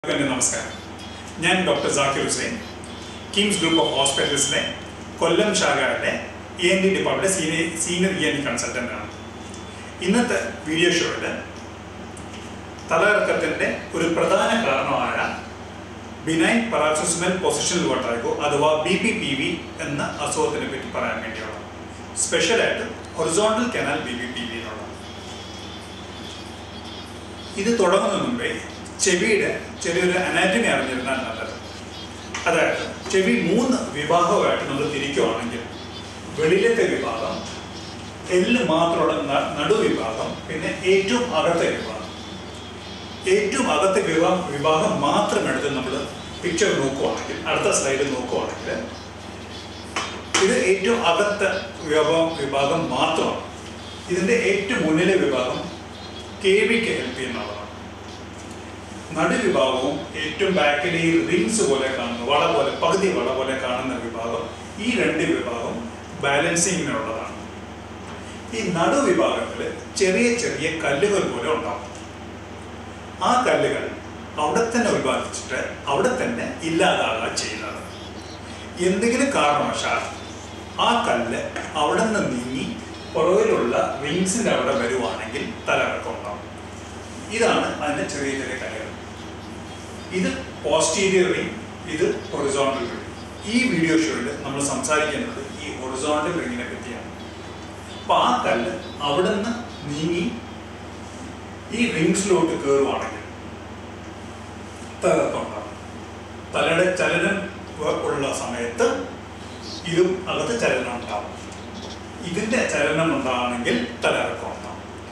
എൻ്റെ നമസ്കാരം ഞാൻ doctor Jakir Hussain KIMS group of ഹോസ്പിറ്റൽസിലെ കൊല്ലം ശാഖയുടെ E N T department senior senior E N T consultant ആണ് ഇന്നത്തെ വീഡിയോ ഷോയിൽ തലകറക്കത്തിൻ്റെ ഒരു പ്രധാന കാരണമായ ബിനൈൻ പറാക്സിമൽ പൊസിഷണൽ വട്ടായിക്കോ അഥവാ ബി പി പി വി എന്ന അസുഖത്തിനെ പറ്റി പറയാൻ വേണ്ടിയാണ് സ്പെഷ്യലായിട്ട് horizontal canal B P P V എന്നുള്ളത് ഇത് തുടങ്ങുന്നതിന് മുമ്പേ ചെവിയുടെ ചെറിയൊരു അനാറ്റമി അറിഞ്ഞിരുന്നാൽ നല്ലത് അതായത് ചെവി മൂന്ന് വിഭാഗമായിട്ട് നമ്മൾ തിരിക്കുവാണെങ്കിൽ വെളിയിലത്തെ വിഭാഗം എല്ല് മാത്രമുള്ള ന- നടുവിഭാഗം പിന്നെ ഏറ്റവും അകത്തെ വിഭാഗം ഏറ്റവും അകത്തെ വിഭാഗം വിഭാഗം മാത്രം എടുത്ത് നമ്മൾ പിക്ചർ നോക്കുവാണെങ്കിൽ അടുത്ത സ്ലൈഡ് നോക്കുവാണെങ്കിൽ ഇത് ഏറ്റവും അകത്തെ വിഭാഗം വിഭാഗം മാത്രമാണ് ഇതിൻ്റെ ഏറ്റവും മുന്നിലെ വിഭാഗം കെ വിക്ക് ഹെൽപ്പ് ചെയ്യുന്നതാണ് നടുവിഭാഗവും ഏറ്റവും ബാക്കിലെ ഈ റിങ്സ് പോലെ കാണുന്ന വള പോലെ പകുതി വള പോലെ കാണുന്ന വിഭാഗം ഈ രണ്ട് വിഭാഗം ബാലൻസിങ്ങിനുള്ളതാണ് ഈ നടുവിഭാഗത്തിൽ ചെറിയ ചെറിയ കല്ലുകൾ പോലെ ഉണ്ടാവും ആ കല്ലുകൾ അവിടെ തന്നെ ഉത്പാദിച്ചിട്ട് അവിടെ തന്നെ ഇല്ലാതാകുക ചെയ്യുന്നത് എന്തെങ്കിലും കാരണവശാൽ ആ കല്ല് അവിടെ നിന്ന് നീങ്ങി പുറകിലുള്ള റിങ്സിൻ്റെ അവിടെ വരുവാണെങ്കിൽ തലകറക്കം ഉണ്ടാവും ഇതാണ് അതിൻ്റെ ചെറിയ ചെറിയ കല്ലുകൾ ഇത് പോസ്റ്റീരിയർ റിംഗ് ഇത് ഹൊറിസോണ്ടൽ റിംഗ് ഈ വീഡിയോ ഷോയിൽ നമ്മൾ സംസാരിക്കുന്നത് ഈ ഹൊറിസോണ്ടൽ റിങ്ങിനെ പറ്റിയാണ് അപ്പോൾ ആ കല്ല് അവിടെ നിന്ന് നീങ്ങി ഈ റിങ്സിലോട്ട് കയറുവാണെങ്കിൽ തകർക്കം ഉണ്ടാകും തലയുടെ ചലനം വ- ഉള്ള സമയത്ത് ഇതും അകത്ത് ചലനം ഉണ്ടാവും ഇതിന്റെ ചലനം ഉണ്ടാകണമെങ്കിൽ തലകറക്കം ഉണ്ടാവും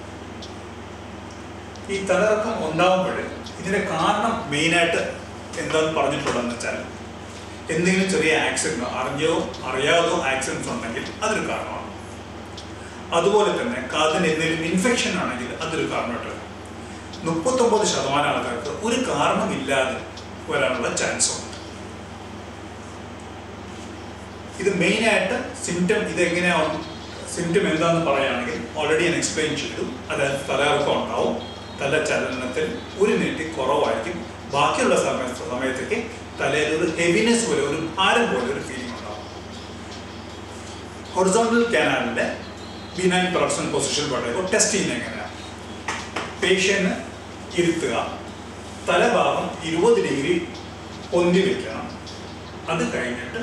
ഈ തലകറക്കം ഉണ്ടാകുമ്പോൾ ഇതിന്റെ കാരണം മെയിനായിട്ട് എന്താന്ന് പറഞ്ഞിട്ടുള്ളതെന്ന് വെച്ചാൽ എന്തെങ്കിലും ചെറിയ ആക്സിഡന്റ് അറിഞ്ഞോ അറിയാതോ ആക്സിഡൻസ് ഉണ്ടെങ്കിൽ അതൊരു കാരണമാണ് അതുപോലെ തന്നെ കാതിന് എന്തെങ്കിലും ഇൻഫെക്ഷൻ ആണെങ്കിൽ അതൊരു കാരണമായിട്ട് വരും മുപ്പത്തൊമ്പത് ശതമാനം ആൾക്കാർക്ക് ഒരു കാരണമില്ലാതെ വരാനുള്ള ചാൻസ് ഉണ്ട് ഇത് മെയിനായിട്ട് സിംറ്റം ഇതെങ്ങനെയാണ് സിംറ്റം എന്താണെന്ന് പറയുകയാണെങ്കിൽ ഓൾറെഡി ഞാൻ എക്സ്പ്ലെയിൻ ചെയ്തു അതായത് തലകറക്കം ഉണ്ടാവും തല ചലനത്തിൽ ഒരു മിനിറ്റ് കുറവായിരിക്കും ബാക്കിയുള്ള സമയ സമയത്തേക്ക് തലയിൽ ഒരു ഹെവിനെസ് പോലെ ഒരു ഭാരം പോലെ ഒരു ഫീലിംഗ് ഉണ്ടാവും ഹൊറിസോണ്ടൽ കാനാലിൻ്റെ ബിനൈൻ പ്രൊഡക്ഷൻ പൊസിഷൻ പറയുമ്പോൾ ടെസ്റ്റ് ചെയ്യുന്നത് എങ്ങനെയാണ് പേഷ്യന് ഇരുത്തുക തലഭാഗം ഇരുപത് ഡിഗ്രി പൊന്തി വെക്കണം അത് കഴിഞ്ഞിട്ട്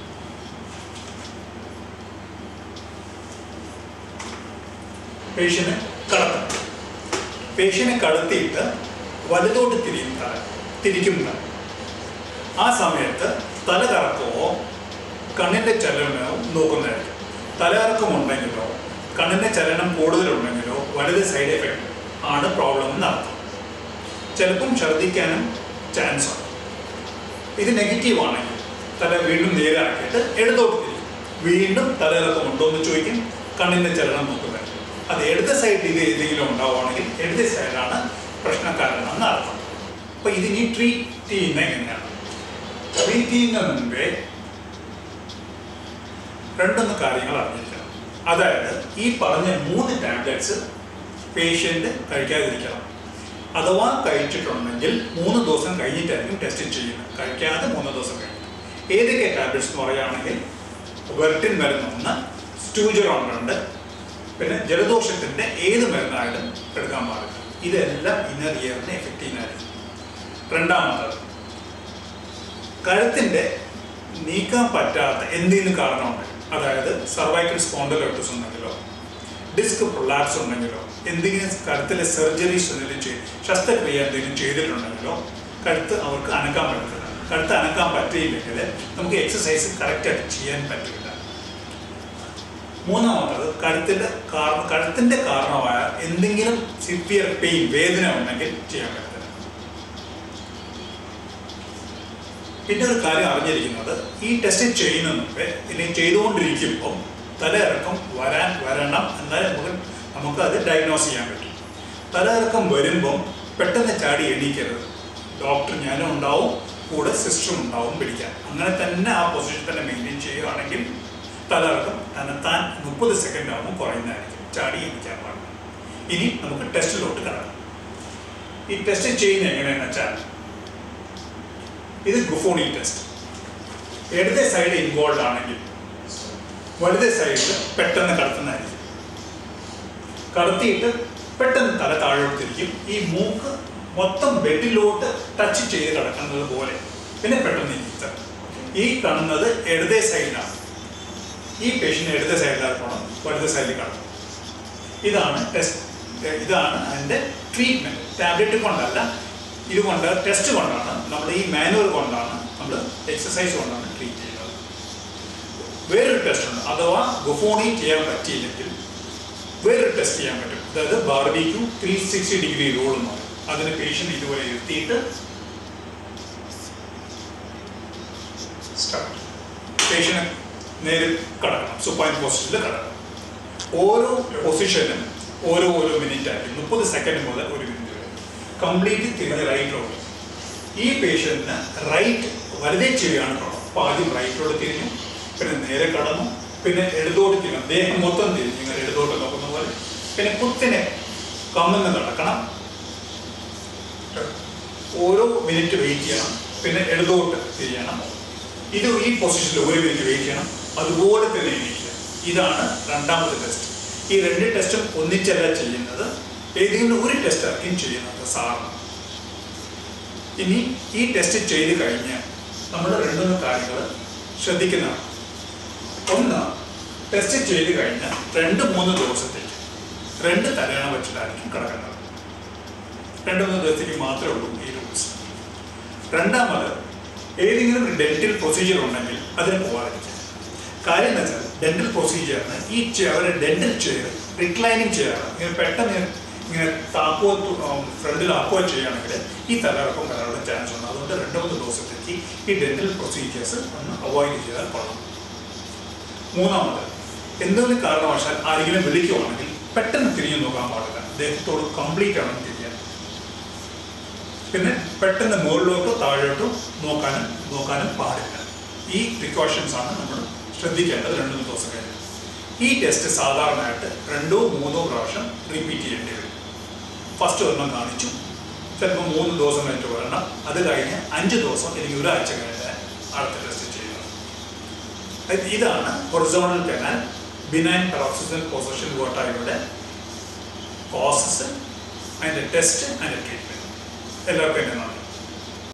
പേഷ്യനെ കടത്തണം പേഷ്യനെ കടത്തിയിട്ട് വലുതോട്ട് തിരിയും തല തിരിക്കും തല ആ സമയത്ത് തല കറക്കമോ കണ്ണിൻ്റെ ചലനമോ നോക്കുന്നതായിരിക്കും തലകറക്കം ഉണ്ടെങ്കിലോ കണ്ണിൻ്റെ ചലനം കൂടുതലുണ്ടെങ്കിലോ വലുത് സൈഡ് എഫക്റ്റ് ആണ് പ്രോബ്ലം എന്നർത്ഥം ചിലപ്പം ഛർദ്ദിക്കാനും ചാൻസ് ഉണ്ട് ഇത് നെഗറ്റീവ് ആണെങ്കിൽ തല വീണ്ടും നേരാക്കിയിട്ട് ഇടതോട്ട് തിരിക്കും വീണ്ടും തലകറക്കം ഉണ്ടോ എന്ന് ചോദിക്കും കണ്ണിൻ്റെ ചലനം നോക്കുന്നത് അത് ഇടത് സൈഡിൽ ഇത് ഏതെങ്കിലും ഉണ്ടാവുകയാണെങ്കിൽ ഇടത് സൈഡാണ് പ്രശ്നക്കാരനെന്ന് അർത്ഥം അപ്പൊ ഇതിനി ട്രീറ്റ് ചെയ്യുന്ന എങ്ങനെയാണ് ട്രീറ്റ് ചെയ്യുന്നതിന് മുമ്പേ രണ്ടൊന്ന് കാര്യങ്ങൾ അറിഞ്ഞിരിക്കണം അതായത് ഈ പറഞ്ഞ മൂന്ന് ടാബ്ലറ്റ്സ് പേഷ്യൻ്റ് കഴിക്കാതിരിക്കണം അഥവാ കഴിച്ചിട്ടുണ്ടെങ്കിൽ മൂന്ന് ദിവസം കഴിഞ്ഞിട്ടായിരിക്കും ടെസ്റ്റ് ചെയ്യുന്നത് കഴിക്കാതെ മൂന്ന് ദിവസം കഴിഞ്ഞു ഏതൊക്കെ ടാബ്ലറ്റ്സ് എന്ന് പറയുകയാണെങ്കിൽ വെർട്ടിൻ മരുന്ന് ഒന്ന് സ്റ്റൂജറോൺ ഉണ്ട് പിന്നെ ജലദോഷത്തിൻ്റെ ഏത് മരുന്നായാലും എടുക്കാൻ പാടില്ല ഇതെല്ലാം ഇന്നർ ഇയറിനെ എഫക്റ്റ് ചെയ്യുന്നതായിരിക്കും രണ്ടാമത്തത് കഴുത്തിൻ്റെ നീക്കാൻ പറ്റാത്ത എന്തെങ്കിലും കാരണമുണ്ട് അതായത് സർവൈക്കൽ സ്പോണ്ടലോട്ടിസ് ഉണ്ടെങ്കിലോ ഡിസ്ക് പ്രൊലാപ്സ് ഉണ്ടെങ്കിലോ എന്തെങ്കിലും കഴുത്തിലെ സർജറീസ് എന്തെങ്കിലും ചെയ്ത് ശസ്ത്രക്രിയ എന്തെങ്കിലും ചെയ്തിട്ടുണ്ടെങ്കിലോ കഴുത്ത് അവർക്ക് അനക്കാൻ പറ്റത്തില്ല കഴുത്ത് അനക്കാൻ പറ്റിയില്ലെങ്കിൽ നമുക്ക് എക്സസൈസ് കറക്റ്റായിട്ട് ചെയ്യാൻ പറ്റില്ല മൂന്നാമത്തത് കഴുത്തിൻ്റെ കാരണം കഴുത്തിൻ്റെ കാരണമായ എന്തെങ്കിലും സിവിയർ പെയിൻ വേദന ഉണ്ടെങ്കിൽ ചെയ്യാൻ പറ്റില്ല പിന്നെ ഒരു കാര്യം അറിഞ്ഞിരിക്കുന്നത് ഈ ടെസ്റ്റ് ചെയ്യുന്നതിന് മുമ്പേ ഇല്ലെങ്കിൽ ചെയ്തുകൊണ്ടിരിക്കുമ്പോൾ തലയിറക്കം വരാൻ വരണം എന്നാൽ നമുക്ക് നമുക്ക് അത് ഡയഗ്നോസ് ചെയ്യാൻ പറ്റും തലയിറക്കം വരുമ്പം പെട്ടെന്ന് ചാടി എണീക്കരുത് ഡോക്ടർ ഞാനും ഉണ്ടാവും കൂടെ സിസ്റ്ററും ഉണ്ടാവും പിടിക്കാൻ അങ്ങനെ തന്നെ ആ പൊസിഷൻ തന്നെ മെയിൻറ്റെയിൻ ചെയ്യുകയാണെങ്കിൽ തലയിറക്കം തന്നെത്താൻ മുപ്പത് സെക്കൻഡ് ആകുമ്പോൾ കുറയുന്നതായിരിക്കും ചാടി എണീക്കാൻ പാടില്ല ഇനി നമുക്ക് ടെസ്റ്റിലോട്ട് കിടക്കാം ഈ ടെസ്റ്റ് ചെയ്യുന്നത് എങ്ങനെയാണെന്ന് വെച്ചാൽ ഇത് ഗുഫോണി ടെസ്റ്റ് ഇടത്തെ സൈഡ് ഇൻവോൾവ് ആണെങ്കിൽ വലതേ സൈഡിൽ പെട്ടെന്ന് കടത്തുന്നതായിരിക്കും കടത്തിയിട്ട് പെട്ടെന്ന് തല താഴോട്ട് തിരിക്കും ഈ മൂക്ക് മൊത്തം ബെഡിലോട്ട് ടച്ച് ചെയ്ത് കിടക്കുന്നത് പോലെ പിന്നെ പെട്ടെന്ന് ഇരുത്തം ഈ കാണുന്നത് ഇടതേ സൈഡിലാണ് ഈ പേഷ്യൻ്റ് ഇടത്തെ സൈഡിലാണ് പോകണം വലത്തെ സൈഡിൽ കിടക്കും ഇതാണ് ടെസ്റ്റ് ഇതാണ് അതിൻ്റെ ട്രീറ്റ്മെൻറ്റ് ടാബ്ലറ്റ് കൊണ്ടല്ല ഇതുകൊണ്ട് ടെസ്റ്റ് കൊണ്ടാണ് നമ്മൾ ഈ മാനുവൽ കൊണ്ടാണ് നമ്മൾ എക്സസൈസ് കൊണ്ടാണ് ട്രീറ്റ് ചെയ്യുന്നത് വേറൊരു ടെസ്റ്റ് ഉണ്ട് അഥവാ ഗുഫോണി ചെയ്യാൻ പറ്റിയില്ലെങ്കിൽ വേറൊരു ടെസ്റ്റ് ചെയ്യാൻ പറ്റും അതായത് barbecue three sixty degree roll എന്ന് പറയും അതിന് പേഷ്യൻ്റ് ഇതുപോലെ ഇരുത്തിയിട്ട് സ്റ്റാർട്ട് പേഷ്യന് നേരെ കടക്കണം സുപ്പൈൻ പൊസിഷനിൽ കടക്കണം ഓരോ പൊസിഷനും ഓരോ ഓരോ മിനിറ്റ് ആയിരിക്കും മുപ്പത് സെക്കൻഡ് മുതൽ ഒരു മിനിറ്റ് വരെ കംപ്ലീറ്റ് തിരിഞ്ഞ് റൈറ്റിലോട്ട് ഈ പേഷ്യന്റിന് റൈറ്റ് വലതേ ചെവിയാണ് കാണും അപ്പോൾ ആദ്യം റൈറ്റിലോട്ട് തിരിഞ്ഞു പിന്നെ നേരെ കടന്നു പിന്നെ ഇടതോട്ട് തിരിഞ്ഞു ദേഹം മൊത്തം തിരിഞ്ഞു ഇങ്ങനെ ഇടതോട്ട് നോക്കുന്ന പോലെ പിന്നെ കുത്തിനെ കമ്മെന്ന് നടക്കണം ഓരോ മിനിറ്റ് വെയിറ്റ് ചെയ്യണം പിന്നെ ഇടതോട്ട് തിരിയണം ഇത് ഈ പൊസിഷനിൽ ഒരു മിനിറ്റ് വെയിറ്റ് ചെയ്യണം അതുപോലെ തന്നെ എണീക്കുക ഇതാണ് രണ്ടാമത്തെ ടെസ്റ്റ് ഈ രണ്ട് ടെസ്റ്റും ഒന്നിച്ചല്ല ചെയ്യുന്നത് ഏതെങ്കിലും ഒരു ടെസ്റ്റ് ആയിരിക്കും ചെയ്യുന്നത് സാറിന് ഇനി ഈ ടെസ്റ്റ് ചെയ്ത് കഴിഞ്ഞ് നമ്മൾ രണ്ട് മൂന്ന് കാര്യങ്ങൾ ശ്രദ്ധിക്കുന്നതാണ് ഒന്ന് ടെസ്റ്റ് ചെയ്ത് കഴിഞ്ഞ് രണ്ട് മൂന്ന് ദിവസത്തേക്ക് രണ്ട് തലയണ വെച്ചിട്ടായിരിക്കും കിടക്കുന്നത് രണ്ട് മൂന്ന് ദിവസത്തേക്ക് മാത്രമേ ഉള്ളൂ ഈ റൂൾസ് രണ്ടാമത് ഏതെങ്കിലും ഒരു ഡെന്റൽ പ്രൊസീജിയർ ഉണ്ടെങ്കിൽ അതിന് പോകാതിരിക്കുക കാര്യം എന്ന് വെച്ചാൽ ഡെന്റൽ പ്രൊസീജിയറിന് ഈ ചെയർ ഡെന്റൽ ചെയർ റിക്ലൈനിങ് ചെയറാണ് ഇങ്ങനെ പെട്ടെന്ന് ഇങ്ങനെ ഇങ്ങനെ താക്കോ ഫ്രണ്ടിൽ ആക്കുകയോ ചെയ്യുകയാണെങ്കിൽ ഈ തലകറക്കം വരാനുള്ള ചാൻസ് ഉണ്ട് അതുകൊണ്ട് രണ്ട് മൂന്ന് ദിവസത്തേക്ക് ഈ ഡെന്റൽ പ്രൊസീജിയേഴ്സ് ഒന്ന് അവോയ്ഡ് ചെയ്താൽ കൊള്ളാം മൂന്നാമത് എന്തെങ്കിലും കാരണവശാൽ ആരെങ്കിലും വിളിക്കുവാണെങ്കിൽ പെട്ടെന്ന് തിരിഞ്ഞു നോക്കാൻ പാടില്ല ദേഹത്തോട് കംപ്ലീറ്റ് ആണ് തിരിയാൻ പിന്നെ പെട്ടെന്ന് മുകളിലോട്ടോ താഴോട്ടോ നോക്കാനും നോക്കാനും പാടില്ല ഈ പ്രിക്കോഷൻസ് ആണ് നമ്മൾ ശ്രദ്ധിക്കേണ്ടത് രണ്ട് മൂന്ന് ദിവസം കഴിഞ്ഞ് ഈ ടെസ്റ്റ് സാധാരണയായിട്ട് രണ്ടോ മൂന്നോ പ്രാവശ്യം റിപ്പീറ്റ് ചെയ്യേണ്ടി വരും ഫസ്റ്റ് ഒരെണ്ണം കാണിച്ചു ചിലപ്പോൾ മൂന്ന് ദിവസം കഴിഞ്ഞിട്ട് വരണം അത് കഴിഞ്ഞ് അഞ്ച് ദിവസം അല്ലെങ്കിൽ ഒരാഴ്ച കഴിഞ്ഞ് അടുത്ത ടെസ്റ്റ് ചെയ്യുന്നത് അത് ഇതാണ് horizontal canal benign paroxysmal position വോട്ടായുടെ കോസസ് അതിൻ്റെ ടെസ്റ്റ് അതിൻ്റെ ട്രീറ്റ്മെൻറ്റ് എല്ലാവർക്കും എന്നെ